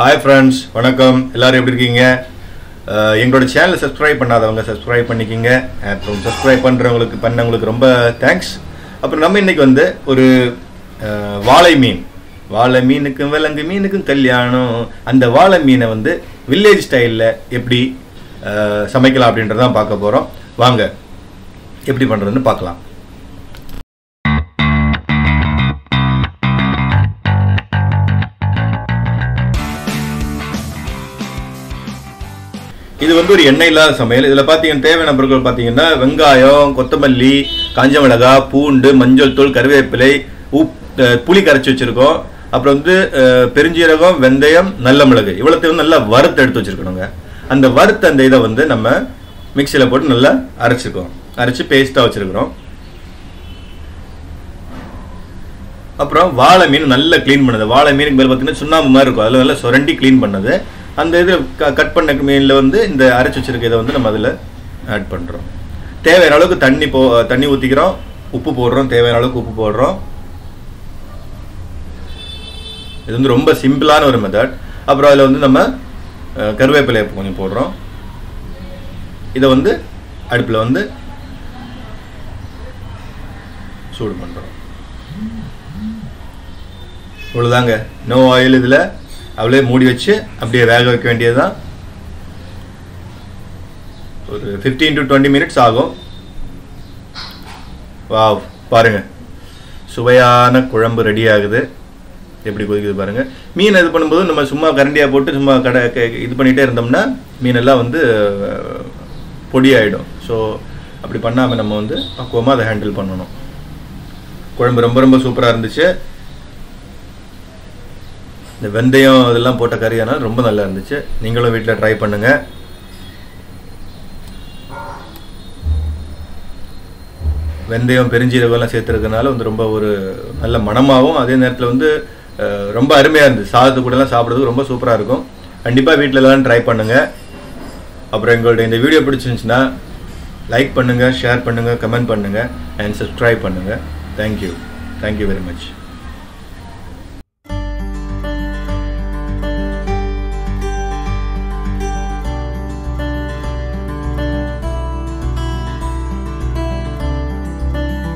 hi friends வணக்கம் எல்லாரும் எப்படி இருக்கீங்க அஹ் எங்களோட சேனலை சப்ஸ்கிரைப் பண்ணாதவங்க சப்ஸ்கிரைப் பண்ணிக்கிங்க அப்புறம் சப்ஸ்கிரைப் பண்ணுறவங்களுக்கு பண்ணவங்களுக்கு ரொம்ப தேங்க்ஸ் அப்புறம் நம்ம இன்னைக்கு வந்து ஒரு அஹ், வாழை மீன் வாழை மீனுக்கும் விலங்கு மீனுக்கும் கல்யாணம் அந்த வாழை மீனை வந்து வில்லேஜ் ஸ்டைலில் எப்படி அஹ், சமைக்கலாம் அப்படின்றதான் பார்க்க போகிறோம் வாங்க எப்படி பண்ணுறதுன்னு பார்க்கலாம் இது வந்து ஒரு எண்ணெய் இல்லாத சமையல் இதில் பார்த்தீங்கன்னா தேவையான பொருட்கள் பார்த்தீங்கன்னா வெங்காயம் கொத்தமல்லி காஞ்ச மிளகாய் பூண்டு மஞ்சள் தூள் கருவேப்பிலை உப் அஹ் புளி கரைச்சி வச்சிருக்கோம் அப்புறம் வந்து அஹ், பெருஞ்சீரகம் வெந்தயம் நல்ல மிளகு இவ்வளோத்தையும் நல்லா வறுத்து எடுத்து வச்சிருக்கணுங்க அந்த வறுத்த அந்த இதை வந்து நம்ம மிக்சியில் போட்டு நல்லா அரைச்சிருக்கோம் அரைச்சி பேஸ்ட்டாக வச்சிருக்கிறோம் அப்புறம் வாழை மீன் நல்லா க்ளீன் பண்ணது வாழை மீனுக்கு மேலே பார்த்தீங்கன்னா சுண்ணாம்பு மாதிரி இருக்கும் அதில் நல்லா சுரண்டி க்ளீன் பண்ணது அந்த இது கட் பண்ண மீனில் வந்து இந்த அரைச்சி வச்சிருக்க இதை வந்து நம்ம அதில் ஆட் பண்ணுறோம் தேவையான அளவுக்கு தண்ணி போ தண்ணி ஊற்றிக்கிறோம் உப்பு போடுறோம் தேவையான அளவுக்கு உப்பு போடுறோம் இது வந்து ரொம்ப சிம்பிளான ஒரு மெத்தட் அப்புறம் அதில் வந்து நம்ம அஹ், கருவேப்பிலை கொஞ்சம் போடுறோம் இதை வந்து அடுப்பில் வந்து சூடு பண்ணுறோம் இவ்வளோதாங்க நோ ஆயில் இதில் அவளே மூடி வச்சு அப்படியே வேக வைக்க வேண்டியது தான் ஒரு ஃபிஃப்டீன் டு டுவெண்ட்டி மினிட்ஸ் ஆகும் வாவ் பாருங்க சுவையான குழம்பு ரெடி ஆகுது எப்படி கொதிக்குது பாருங்க மீன் இது பண்ணும்போது நம்ம சும்மா கரண்டியாக போட்டு சும்மா கடை க- இது பண்ணிகிட்டே இருந்தோம்னா மீனெல்லாம் வந்து அஹ், பொடியாயிடும் ஸோ அப்படி பண்ணாமல் நம்ம வந்து பக்குவமாக அதை ஹேண்டில் பண்ணணும் குழம்பு ரொம்ப ரொம்ப சூப்பராக இருந்துச்சு இந்த வெந்தயம் இதெல்லாம் போட்ட கறியானால் ரொம்ப நல்லா இருந்துச்சு நீங்களும் வீட்டில் ட்ரை பண்ணுங்க வெந்தயம் பெருஞ்சீரகம் எல்லாம் சேர்த்துருக்கனால வந்து ரொம்ப ஒரு நல்ல மணமாகவும் அதே நேரத்தில் வந்து அஹ், ரொம்ப அருமையாக இருந்துச்சு சாதத்து கூட எல்லாம் சாப்பிட்றதுக்கு ரொம்ப சூப்பராக இருக்கும் கண்டிப்பாக வீட்டில் எல்லாம் ட்ரை பண்ணுங்க அப்புறம் எங்களுடைய இந்த வீடியோ பிடிச்சிருந்துச்சுன்னா லைக் பண்ணுங்க ஷேர் பண்ணுங்க கமெண்ட் பண்ணுங்க அண்ட் சப்ஸ்கிரைப் பண்ணுங்க தேங்க்யூ தேங்க்யூ வெரி மச்